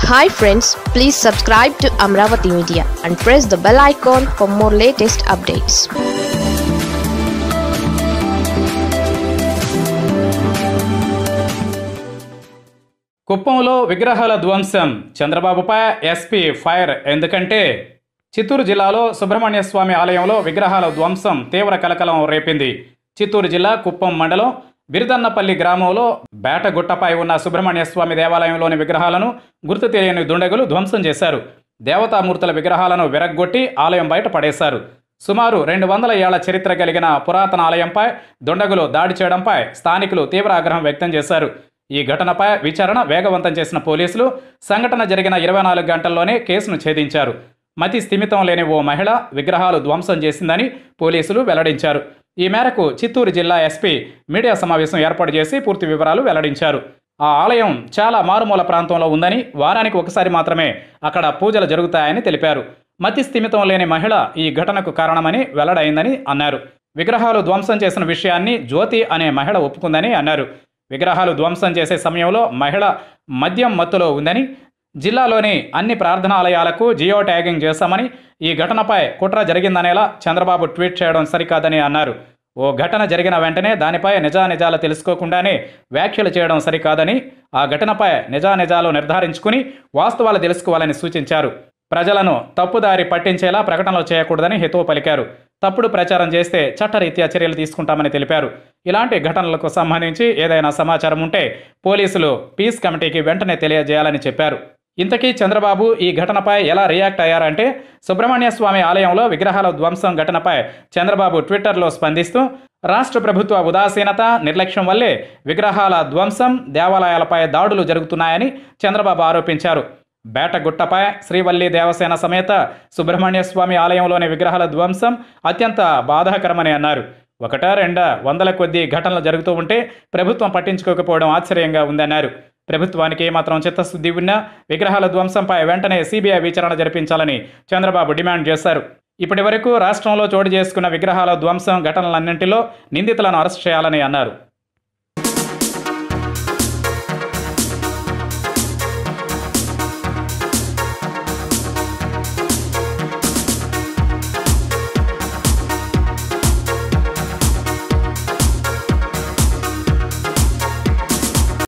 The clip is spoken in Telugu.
hi friends please subscribe to Amaravati media and press the bell icon for more latest updates కుప్పంలో విగ్రహాల ధ్వంసం చంద్రబాబుపై ఎస్పీ ఫైర్ ఎందుకంటే చిత్తూరు జిల్లాలో సుబ్రహ్మణ్య స్వామి ఆలయంలో విగ్రహాల ధ్వంసం తీవ్ర కలకలం రేపింది చిత్తూరు జిల్లా కుప్పం మండలం బిరుదన్నపల్లి గ్రామంలో బేటగుట్టపై ఉన్న సుబ్రహ్మణ్య స్వామి దేవాలయంలోని విగ్రహాలను గుర్తు తెలియని దుండగులు ధ్వంసం చేశారు దేవతామూర్తుల విగ్రహాలను విరగ్గొట్టి ఆలయం బయట పడేశారు సుమారు రెండు వందల ఏళ్ల చరిత్ర కలిగిన పురాతన ఆలయంపై దుండగులు దాడి చేయడంపై స్థానికులు తీవ్ర ఆగ్రహం వ్యక్తం చేశారు ఈ ఘటనపై విచారణ వేగవంతం చేసిన పోలీసులు సంఘటన జరిగిన ఇరవై నాలుగు గంటల్లోనే కేసును ఛేదించారు మతి స్థిమితం లేని ఓ మహిళ విగ్రహాలు ధ్వంసం చేసిందని పోలీసులు వెల్లడించారు ఈ మేరకు చిత్తూరు జిల్లా ఎస్పీ మీడియా సమావేశం ఏర్పాటు చేసి పూర్తి వివరాలు వెల్లడించారు ఆ ఆలయం చాలా మారుమూల ప్రాంతంలో ఉందని వారానికి ఒకసారి మాత్రమే అక్కడ పూజలు జరుగుతాయని తెలిపారు మతి స్థిమితం లేని మహిళ ఈ ఘటనకు కారణమని వెల్లడైందని అన్నారు విగ్రహాలు ధ్వంసం చేసిన విషయాన్ని జ్యోతి అనే మహిళ ఒప్పుకుందని అన్నారు విగ్రహాలు ధ్వంసం చేసే సమయంలో మహిళ మద్యం మత్తులో ఉందని జిల్లాలోని అన్ని ప్రార్థనాలయాలకు జియో ట్యాగింగ్ చేశామని ఈ ఘటనపై కుట్ర జరిగిందనేలా చంద్రబాబు ట్వీట్ చేయడం సరికాదని అన్నారు ఓ ఘటన జరిగిన వెంటనే దానిపై నిజానిజాలు తెలుసుకోకుండానే వ్యాఖ్యలు చేయడం సరికాదని ఆ ఘటనపై నిజానిజాలు నిర్ధారించుకుని వాస్తవాలు తెలుసుకోవాలని సూచించారు ప్రజలను తప్పుదారి పట్టించేలా ప్రకటనలు చేయకూడదని హితవు పలికారు తప్పుడు ప్రచారం చేస్తే చట్టరీత్యా చర్యలు తీసుకుంటామని తెలిపారు ఇలాంటి ఘటనలకు సంబంధించి ఏదైనా సమాచారం ఉంటే పోలీసులు పీస్ కమిటీకి వెంటనే తెలియజేయాలని చెప్పారు ఇంతకీ చంద్రబాబు ఈ ఘటనపై ఎలా రియాక్ట్ అయ్యారంటే సుబ్రహ్మణ్య స్వామి ఆలయంలో విగ్రహాల ధ్వంసం ఘటనపై చంద్రబాబు ట్విట్టర్లో స్పందిస్తూ రాష్ట్ర ప్రభుత్వ ఉదాసీనత నిర్లక్ష్యం వల్లే విగ్రహాల ధ్వంసం దేవాలయాలపై దాడులు జరుగుతున్నాయని చంద్రబాబు ఆరోపించారు బేటగుట్టపై శ్రీవల్లి దేవసేన సమేత సుబ్రహ్మణ్య స్వామి ఆలయంలోని విగ్రహాల ధ్వంసం అత్యంత బాధాకరమని అన్నారు ఒకటా రెండా వందల కొద్దీ ఘటనలు జరుగుతూ ఉంటే ప్రభుత్వం పట్టించుకోకపోవడం ఆశ్చర్యంగా ఉందన్నారు ప్రభుత్వానికి ఏమాత్రం చిత్తశుద్ధి ఉన్నా విగ్రహాల ధ్వంసంపై వెంటనే సిబిఐ విచారణ జరిపించాలని చంద్రబాబు డిమాండ్ చేశారు ఇప్పటి వరకు రాష్ట్రంలో చోటు చేసుకున్న విగ్రహాల ధ్వంసం ఘటనలన్నింటిలో నిందితులను అరెస్ట్ చేయాలని అన్నారు